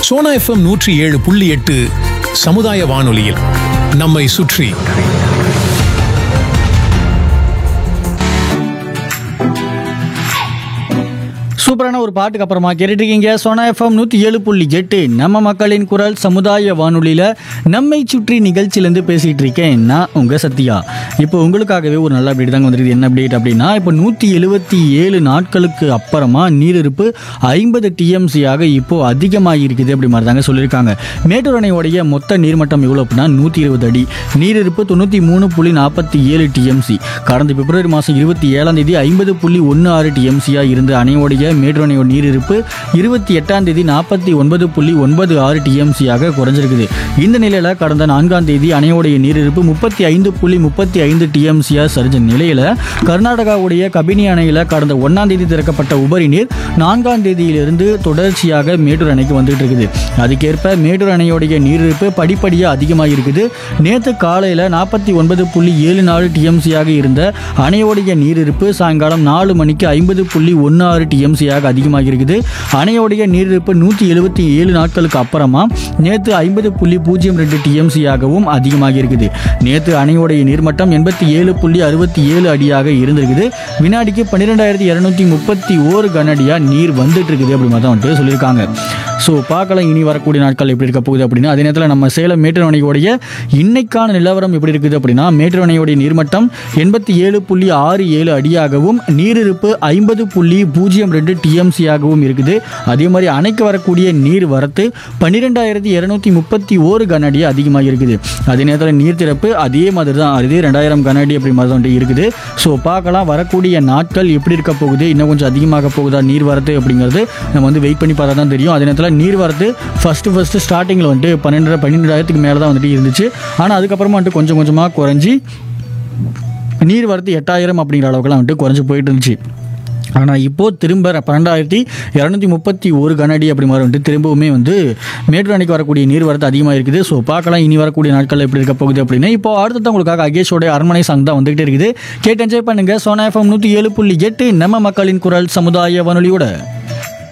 Sona FM நூற்றி ஏழு புள்ளி எட்டு சமுதாய வானொலியில் நம்மை சுற்றி சூப்பரான ஒரு பாட்டுக்கு அப்புறமா கேட்டுட்டு இருக்கீங்க சோனா எஃப்எம் நூற்றி ஏழு புள்ளி எட்டு நம்ம மக்களின் குரல் சமுதாய வானொலியில் நம்மை சுற்றி நிகழ்ச்சியிலேருந்து பேசிகிட்டு இருக்கேன் நான் உங்கள் சத்யா இப்போ உங்களுக்காகவே ஒரு நல்ல அப்டேட் தாங்க வந்துருக்கு என்ன அப்டேட் அப்படின்னா இப்போ நூற்றி எழுபத்தி ஏழு நாட்களுக்கு அப்புறமா நீரிருப்பு ஐம்பது டிஎம்சியாக இப்போ அதிகமாக இருக்குது அப்படி மாதிரி தாங்க சொல்லியிருக்காங்க மேட்டூர் அணையோடைய மொத்த நீர்மட்டம் எவ்வளோ அப்படின்னா நூற்றி இருபது அடி நீரிருப்பு தொண்ணூற்றி மூணு புள்ளி நாற்பத்தி ஏழு டிஎம்சி கடந்த பிப்ரவரி மாதம் இருபத்தி ஏழாம் தேதி ஐம்பது புள்ளி ஒன்று ஆறு டிஎம்சியாக இருந்த அணையோடைய மேட்டூர் அணையோட நீரிருப்பு இருபத்தி எட்டாம் தேதி நாற்பத்தி ஒன்பது புள்ளி ஒன்பது ஆறு டிஎம்சியாக குறைஞ்சிருக்குது இந்த நிலையில் கடந்த நான்காம் தேதி அணையோடைய நீரிருப்பு முப்பத்தி ஐந்து புள்ளி முப்பத்தி ஐந்து டிஎம்சியாக சரிஞ்ச நிலையில் கர்நாடகாவுடைய கபினி அணையில் கடந்த ஒன்றாம் தேதி திறக்கப்பட்ட உபரி நீர் நான்காம் தேதியிலிருந்து தொடர்ச்சியாக மேட்டூர் அணைக்கு வந்துட்டு இருக்குது அதுக்கேற்ப மேட்டூர் அணையோடைய நீரிருப்பு படிப்படியாக அதிகமாக இருக்குது நேற்று காலையில் நாற்பத்தி ஒன்பது புள்ளி ஏழு நாலு டிஎம்சியாக இருந்த அணையோடைய நீரிருப்பு சாயங்காலம் நாலு மணிக்கு ஐம்பது புள்ளி ஒன்று ஆறு டிஎம்சியாக அதிகமாக இருக்குது அணையோடைய நீரிருப்பு நூற்றி எழுபத்தி ஏழு நாட்களுக்கு அப்புறமா நேற்று ஐம்பது புள்ளி பூஜ்ஜியம் ரெண்டு டிஎம்சியாகவும் அதிகமாக இருக்குது நேற்று அணையோடைய நீர்மட்டம் எண்பத்தி ஏழு புள்ளி அறுபத்தி ஏழு அடியாக இருந்திருக்குது வினாடிக்கு பன்னிரெண்டாயிரத்தி இரநூத்தி முப்பத்தி ஓரு கனஅடியாக நீர் வந்துட்டு இருக்குது அப்படி மாதிரி தான் வந்துட்டு சொல்லியிருக்காங்க ஸோ பார்க்கலாம் இனி வரக்கூடிய நாட்கள் எப்படி இருக்க போகுது அப்படின்னா அதே நேரத்தில் நம்ம சேலம் மேட்டூர் அணையோடைய இன்னைக்கான நிலவரம் எப்படி இருக்குது அப்படின்னா மேட்டூர் அணையோடைய நீர்மட்டம் எண்பத்தி ஏழு புள்ளி ஆறு ஏழு அடியாகவும் நீரிருப்பு ஐம்பது புள்ளி பூஜ்ஜியம் ரெண்டு டிஎம்சியாகவும் இருக்குது அதே மாதிரி அணைக்கு வரக்கூடிய நீர் வரத்து பன்னிரெண்டாயிரத்தி இரநூத்தி முப்பத்தி ஓரு கனஅடி அதிகமாக இருக்குது அதே நேரத்தில் நீர் திறப்பு அதே மாதிரி தான் அதே ரெண்டாயிரம் கனஅடி அப்படி மாதிரி தான் இருக்குது ஸோ பார்க்கலாம் வரக்கூடிய நாட்கள் எப்படி இருக்க போகுது இன்னும் கொஞ்சம் அதிகமாக போகுதா நீர் வரத்து அப்படிங்கிறது நம்ம வந்து வெயிட் பண்ணி பார்த்தா தான் தெரியும் அதே நேரத்தில் நீர் வரத்து ஃபஸ்ட்டு ஃபஸ்ட்டு ஸ்டார்டிங்கில் வந்துட்டு பன்னெண்டு பன்னெண்டாயிரத்துக்கு மேலே தான் வந்துட்டு இருந்துச்சு ஆனால் அதுக்கப்புறமா வந்துட்டு கொஞ்சம் கொஞ்சமாக குறைஞ்சி நீர் வரத்து எட்டாயிரம் அப்படிங்கிற அளவுக்குலாம் வந்துட்டு குறைஞ்சி போயிட்டு இருந்துச்சு ஆனால் இப்போது திரும்ப பன்னெண்டாயிரத்தி இரநூத்தி முப்பத்தி ஒரு கனஅடி அப்படி மாதிரி வந்துட்டு திரும்பவுமே வந்து மேட்டூர் அணைக்கு வரக்கூடிய நீர் வரத்து அதிகமாக இருக்குது ஸோ பார்க்கலாம் இனி வரக்கூடிய நாட்கள் எப்படி இருக்க போகுது அப்படின்னு இப்போ அடுத்தது உங்களுக்காக அகேஷோட அரண்மனை சாங் தான் வந்துகிட்டே இருக்குது கேட்டு என்ஜாய் பண்ணுங்க சோனா எஃப்எம் நூற்றி ஏழு புள்ளி எட்டு நம்ம மக்களின் குரல் சமுதாய வானொலியோட